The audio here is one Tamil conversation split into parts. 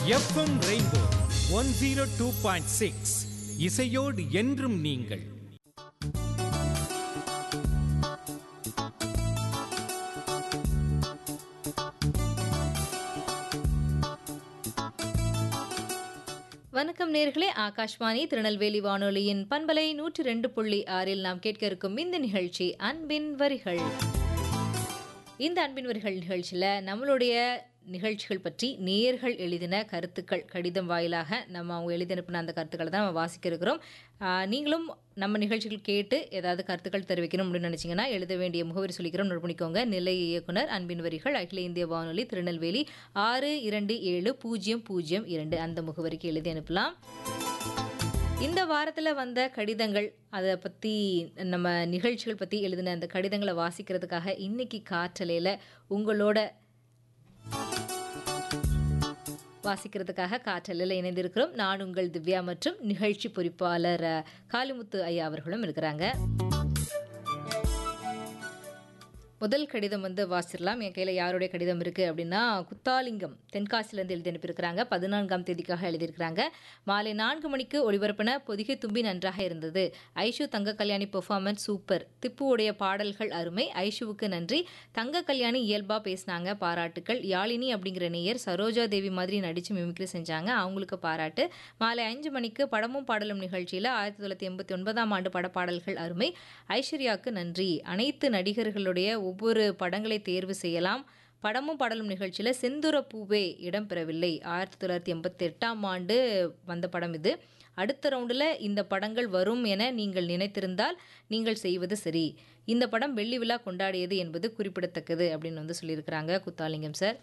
FM Rainbow one zero two point six இசையோடு என்றும் நீங்கள் வணக்கம் நேர்களே ஆகாஷ்வாணி திருநெல்வேலி வானொலியின் பண்பலை நூற்றி ரெண்டு புள்ளி ஆறில் நாம் கேட்க இருக்கும் இந்த நிகழ்ச்சி அன்பின் வரிகள் இந்த அன்பின் வரிகள் நிகழ்ச்சியில் நம்மளுடைய நிகழ்ச்சிகள் பற்றி நேர்கள் எழுதின கருத்துக்கள் கடிதம் வாயிலாக நம்ம அவங்க எழுதி அனுப்பின அந்த கருத்துக்களை தான் நம்ம வாசிக்க இருக்கிறோம் ஆஹ் நீங்களும் நம்ம நிகழ்ச்சிகள் கேட்டு ஏதாவது கருத்துக்கள் தெரிவிக்கணும் அப்படின்னு நினச்சிங்கன்னா எழுத வேண்டிய முகவரி சொல்லிக்கிறோம் நோட் பண்ணிக்கோங்க நிலை இயக்குனர் அன்பின் வரிகள் அகில இந்திய வானொலி திருநெல்வேலி ஆறு இரண்டு ஏழு பூஜ்ஜியம் பூஜ்ஜியம் இரண்டு அந்த முகவரிக்கு எழுதி அனுப்பலாம் இந்த வாரத்தில் வந்த கடிதங்கள் அதை பற்றி நம்ம நிகழ்ச்சிகள் பற்றி எழுதின அந்த கடிதங்களை வாசிக்கிறதுக்காக இன்னைக்கு காற்றலையில் உங்களோட வாசிக்கிறதுக்காக காற்றலில் இணைந்திருக்கிறோம் நான் உங்கள் திவ்யா மற்றும் நிகழ்ச்சி பொறிப்பாளர் அஹ், காளிமுத்து ஐயா அவர்களும் இருக்கிறாங்க முதல் கடிதம் வந்து வாசிடலாம் என் கையில் யாருடைய கடிதம் இருக்குது அப்படின்னா குத்தாலிங்கம் தென்காசிலேருந்து எழுதி அனுப்பியிருக்கிறாங்க பதினான்காம் தேதிக்காக எழுதியிருக்கிறாங்க மாலை நான்கு மணிக்கு ஒளிபரப்பின பொதிகை தும்பி நன்றாக இருந்தது ஐஷு தங்க கல்யாணி பெர்ஃபார்மன்ஸ் சூப்பர் திப்புவுடைய பாடல்கள் அருமை ஐஷுவுக்கு நன்றி தங்க கல்யாணி இயல்பாக பேசினாங்க பாராட்டுக்கள் யாழினி அப்படிங்கிற நேயர் சரோஜா தேவி மாதிரி நடித்து மிமிக்ரி செஞ்சாங்க அவங்களுக்கு பாராட்டு மாலை அஞ்சு மணிக்கு படமும் பாடலும் நிகழ்ச்சியில் ஆயிரத்தி தொள்ளாயிரத்தி எண்பத்தி ஒன்பதாம் ஆண்டு படப்பாடல்கள் அருமை ஐஸ்வர்யாவுக்கு நன்றி அனைத்து நடிகர்களுடைய ஒவ்வொரு படங்களை தேர்வு செய்யலாம் படமும் பாடலும் நிகழ்ச்சியில் செந்துர பூவே இடம்பெறவில்லை ஆயிரத்தி தொள்ளாயிரத்தி எண்பத்தி எட்டாம் ஆண்டு வந்த படம் இது அடுத்த ரவுண்டில் இந்த படங்கள் வரும் என நீங்கள் நினைத்திருந்தால் நீங்கள் செய்வது சரி இந்த படம் வெள்ளி விழா கொண்டாடியது என்பது குறிப்பிடத்தக்கது அப்படின்னு வந்து சொல்லியிருக்கிறாங்க குத்தாலிங்கம் சார்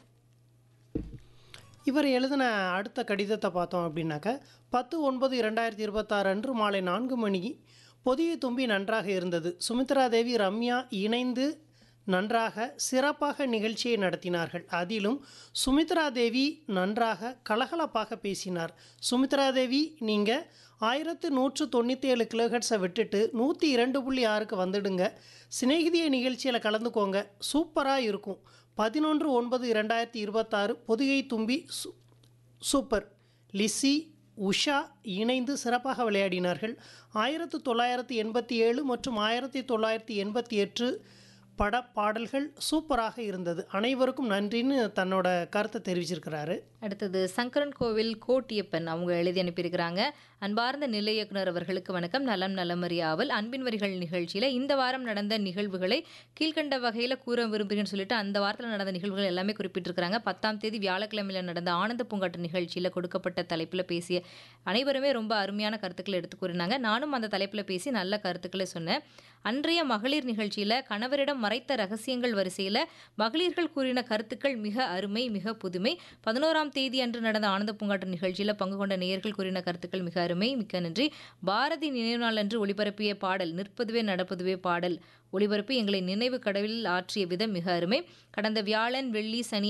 இவர் எழுதின அடுத்த கடிதத்தை பார்த்தோம் அப்படின்னாக்க பத்து ஒன்பது இரண்டாயிரத்தி இருபத்தாறு அன்று மாலை நான்கு மணி பொதிய தும்பி நன்றாக இருந்தது சுமித்ரா தேவி ரம்யா இணைந்து நன்றாக சிறப்பாக நிகழ்ச்சியை நடத்தினார்கள் அதிலும் சுமித்ரா தேவி நன்றாக கலகலப்பாக பேசினார் சுமித்ரா தேவி நீங்கள் ஆயிரத்து நூற்று தொண்ணூற்றி ஏழு கிலோஹெட்ஸை விட்டுட்டு நூற்றி இரண்டு புள்ளி ஆறுக்கு வந்துடுங்க சிநேகிதிய நிகழ்ச்சியில் கலந்துக்கோங்க சூப்பராக இருக்கும் பதினொன்று ஒன்பது இரண்டாயிரத்தி இருபத்தாறு பொதிகை தும்பி சூ சூப்பர் லிஸி உஷா இணைந்து சிறப்பாக விளையாடினார்கள் ஆயிரத்து தொள்ளாயிரத்தி எண்பத்தி ஏழு மற்றும் ஆயிரத்தி தொள்ளாயிரத்தி எண்பத்தி எட்டு பட பாடல்கள் சூப்பராக இருந்தது அனைவருக்கும் நன்றின்னு தன்னோட கருத்தை தெரிவிச்சிருக்கிறாரு அடுத்தது சங்கரன் கோவில் கோட்டியப்பன் அவங்க எழுதி அனுப்பியிருக்கிறாங்க அன்பார்ந்த நிலை இயக்குனர் அவர்களுக்கு வணக்கம் நலம் நலமறியாவல் அன்பின் வரிகள் நிகழ்ச்சியில் இந்த வாரம் நடந்த நிகழ்வுகளை கீழ்கண்ட வகையில் கூற விரும்புகிறேன்னு சொல்லிட்டு அந்த வாரத்தில் நடந்த நிகழ்வுகள் எல்லாமே குறிப்பிட்டிருக்கிறாங்க பத்தாம் தேதி வியாழக்கிழமையில் நடந்த ஆனந்த பூங்காட்டு நிகழ்ச்சியில் கொடுக்கப்பட்ட தலைப்பில் பேசிய அனைவருமே ரொம்ப அருமையான கருத்துக்களை எடுத்து கூறினாங்க நானும் அந்த தலைப்பில் பேசி நல்ல கருத்துக்களை சொன்னேன் அன்றைய மகளிர் நிகழ்ச்சியில் கணவரிடம் மறைத்த ரகசியங்கள் வரிசையில் மகளிர்கள் கூறின கருத்துக்கள் மிக அருமை மிக புதுமை பதினோராம் தேதி அன்று நடந்த ஆனந்த பூங்காட்டு நிகழ்ச்சியில் பங்கு கொண்ட நேயர்கள் கூறின கருத்துக்கள் மிக அருமை மிக்க நன்றி பாரதி நினைவு நாள் அன்று ஒளிபரப்பிய பாடல் நிற்பதுவே நடப்பதுவே பாடல் ஒளிபரப்பி எங்களை நினைவு கடவில் ஆற்றிய விதம் மிக அருமை கடந்த வியாழன் வெள்ளி சனி